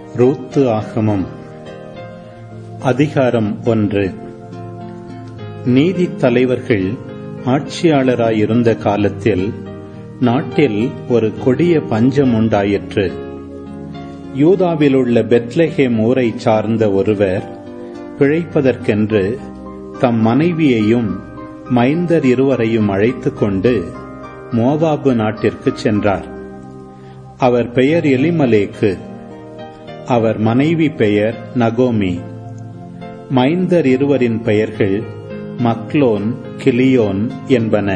ரூத்து ஆகமம் அதிகாரம் ஒன்று நீதித் தலைவர்கள் ஆட்சியாளராயிருந்த காலத்தில் நாட்டில் ஒரு கொடிய பஞ்சம் உண்டாயிற்று யூதாவிலுள்ள பெத்லெஹேம் ஊரைச் சார்ந்த ஒருவர் பிழைப்பதற்கென்று தம் மனைவியையும் மைந்தர் இருவரையும் அழைத்துக் கொண்டு மோவாபு நாட்டிற்குச் சென்றார் அவர் பெயர் எலிமலேக்கு அவர் மனைவி பெயர் நகோமி மைந்தர் இருவரின் பெயர்கள் மக்லோன் கிளியோன் என்பன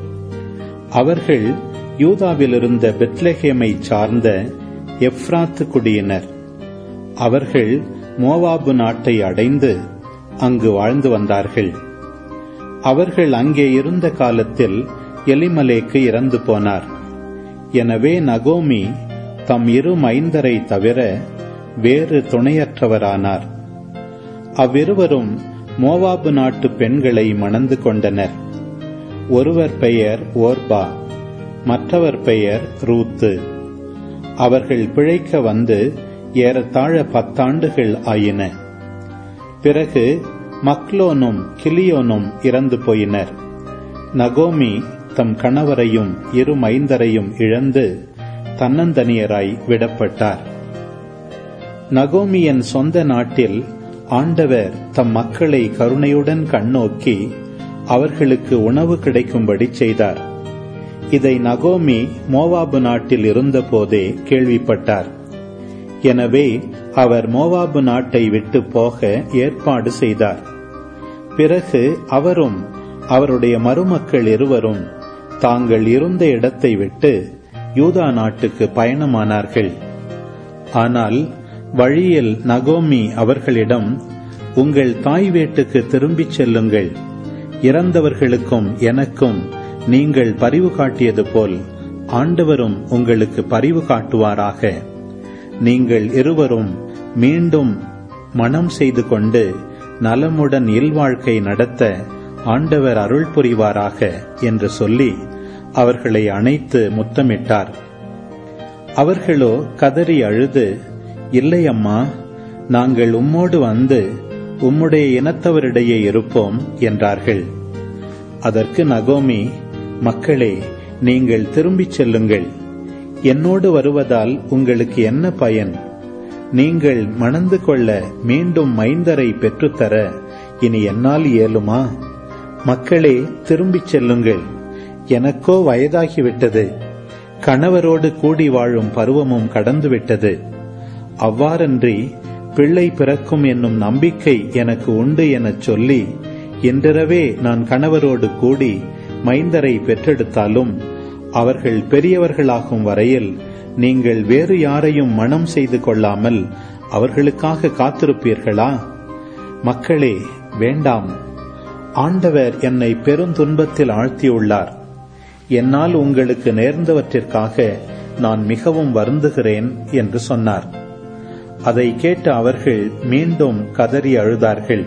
அவர்கள் யூதாவிலிருந்த பெத்லெஹேமை சார்ந்த எப்ராத்து குடியினர் அவர்கள் மோவாபு நாட்டை அடைந்து அங்கு வாழ்ந்து வந்தார்கள் அவர்கள் அங்கே இருந்த காலத்தில் எலிமலேக்கு இறந்து போனார் எனவே நகோமி தம் இரு மைந்தரை தவிர வேறு துணையற்றவரானார் அவ்விருவரும் மோவாபு நாட்டு பெண்களை மணந்து கொண்டனர் ஒருவர் பெயர் ஓர்பா மற்றவர் பெயர் ரூத்து அவர்கள் பிழைக்க வந்து ஏறத்தாழ பத்தாண்டுகள் ஆயின பிறகு மக்லோனும் கிளியோனும் இறந்து போயினர் நகோமி தம் கணவரையும் இரு மைந்தரையும் இழந்து தன்னந்தனியராய் விடப்பட்டார் நகோமியின் சொந்த நாட்டில் ஆண்டவர் தம் மக்களை கருணையுடன் கண்ணோக்கி அவர்களுக்கு உணவு கிடைக்கும்படி செய்தார் இதை நகோமி மோவாபு நாட்டில் இருந்தபோதே கேள்விப்பட்டார் எனவே அவர் மோவாபு நாட்டை விட்டு போக ஏற்பாடு செய்தார் பிறகு அவரும் அவருடைய மருமக்கள் இருவரும் தாங்கள் இருந்த இடத்தை விட்டு யூதா நாட்டுக்கு பயணமானார்கள் ஆனால் வழியில் நகோமி அவர்களிடம் உங்கள் தாய் வீட்டுக்கு திரும்பிச் செல்லுங்கள் இறந்தவர்களுக்கும் எனக்கும் நீங்கள் பரிவு காட்டியது போல் ஆண்டவரும் உங்களுக்கு பரிவு காட்டுவாராக நீங்கள் இருவரும் மீண்டும் மனம் செய்து கொண்டு நலமுடன் இல்வாழ்க்கை நடத்த ஆண்டவர் அருள் புரிவாராக என்று சொல்லி அவர்களை அணைத்து முத்தமிட்டார் அவர்களோ கதறி அழுது இல்லை அம்மா நாங்கள் உம்மோடு வந்து உம்முடைய இனத்தவரிடையே இருப்போம் என்றார்கள் அதற்கு நகோமி மக்களே நீங்கள் திரும்பிச் செல்லுங்கள் என்னோடு வருவதால் உங்களுக்கு என்ன பயன் நீங்கள் மணந்து கொள்ள மீண்டும் மைந்தரை பெற்றுத்தர இனி என்னால் இயலுமா மக்களே திரும்பிச் செல்லுங்கள் எனக்கோ வயதாகிவிட்டது கணவரோடு கூடி வாழும் பருவமும் கடந்துவிட்டது அவ்வாறன்றி பிள்ளை பிறக்கும் என்னும் நம்பிக்கை எனக்கு உண்டு எனச் சொல்லி இன்றிரவே நான் கணவரோடு கூடி மைந்தரை பெற்றெடுத்தாலும் அவர்கள் பெரியவர்களாகும் வரையில் நீங்கள் வேறு யாரையும் மனம் செய்து கொள்ளாமல் அவர்களுக்காக காத்திருப்பீர்களா மக்களே வேண்டாம் ஆண்டவர் என்னை பெருந்துன்பத்தில் ஆழ்த்தியுள்ளார் என்னால் உங்களுக்கு நேர்ந்தவற்றிற்காக நான் மிகவும் வருந்துகிறேன் என்று சொன்னார் அதை கேட்டு அவர்கள் மீண்டும் கதறி அழுதார்கள்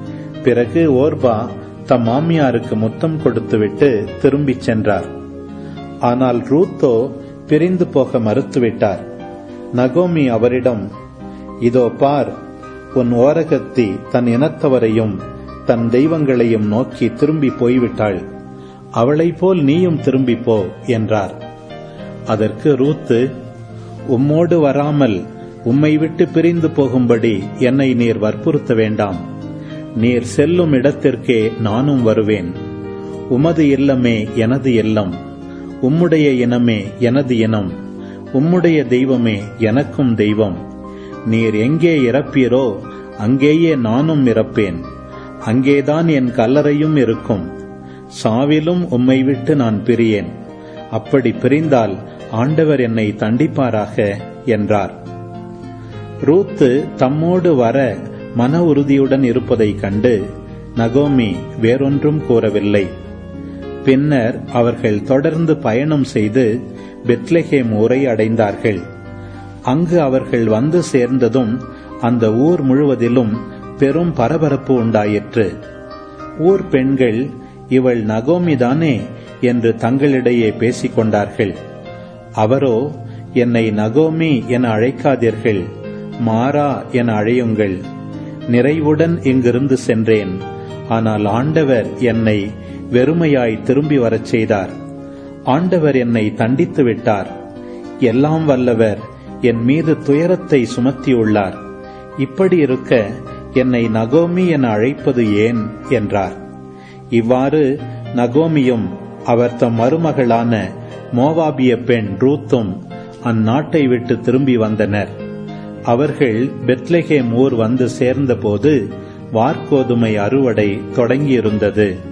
பிறகு ஓர்பா தம் மாமியாருக்கு முத்தம் கொடுத்துவிட்டு திரும்பிச் சென்றார் ஆனால் ரூத்தோ பிரிந்து போக மறுத்துவிட்டார் நகோமி அவரிடம் இதோ பார் உன் ஓரகத்தி தன் இனத்தவரையும் தன் தெய்வங்களையும் நோக்கி திரும்பி போய்விட்டாள் அவளை போல் நீயும் திரும்பி போ என்றார் அதற்கு ரூத்து உம்மோடு வராமல் உம்மை விட்டு பிரிந்து போகும்படி என்னை நீர் வற்புறுத்த வேண்டாம் நீர் செல்லும் இடத்திற்கே நானும் வருவேன் உமது இல்லமே எனது இல்லம் உம்முடைய இனமே எனது இனம் உம்முடைய தெய்வமே எனக்கும் தெய்வம் நீர் எங்கே இறப்பீரோ அங்கேயே நானும் இறப்பேன் அங்கேதான் என் கல்லறையும் இருக்கும் சாவிலும் உம்மை விட்டு நான் பிரியேன் அப்படி பிரிந்தால் ஆண்டவர் என்னை தண்டிப்பாராக என்றார் ரூத்து தம்மோடு வர மன உறுதியுடன் இருப்பதைக் கண்டு நகோமி வேறொன்றும் கூறவில்லை பின்னர் அவர்கள் தொடர்ந்து பயணம் செய்து பெத்லெஹேம் ஊரை அடைந்தார்கள் அங்கு அவர்கள் வந்து சேர்ந்ததும் அந்த ஊர் முழுவதிலும் பெரும் பரபரப்பு உண்டாயிற்று ஊர் பெண்கள் இவள் நகோமிதானே என்று தங்களிடையே பேசிக் கொண்டார்கள் அவரோ என்னை நகோமி என அழைக்காதீர்கள் மாறா என அழையுங்கள் நிறைவுடன் இங்கிருந்து சென்றேன் ஆனால் ஆண்டவர் என்னை வெறுமையாய் திரும்பி வரச் செய்தார் ஆண்டவர் என்னை தண்டித்து விட்டார் எல்லாம் வல்லவர் என் மீது துயரத்தை சுமத்தியுள்ளார் இப்படி இருக்க என்னை நகோமி என அழைப்பது ஏன் என்றார் இவ்வாறு நகோமியும் அவர் தம் மருமகளான மோவாபிய பெண் ரூத்தும் அந்நாட்டை விட்டு திரும்பி வந்தனர் அவர்கள் பெத்லெகேம் ஊர் வந்து சேர்ந்தபோது வார்கோதுமை அறுவடை தொடங்கியிருந்தது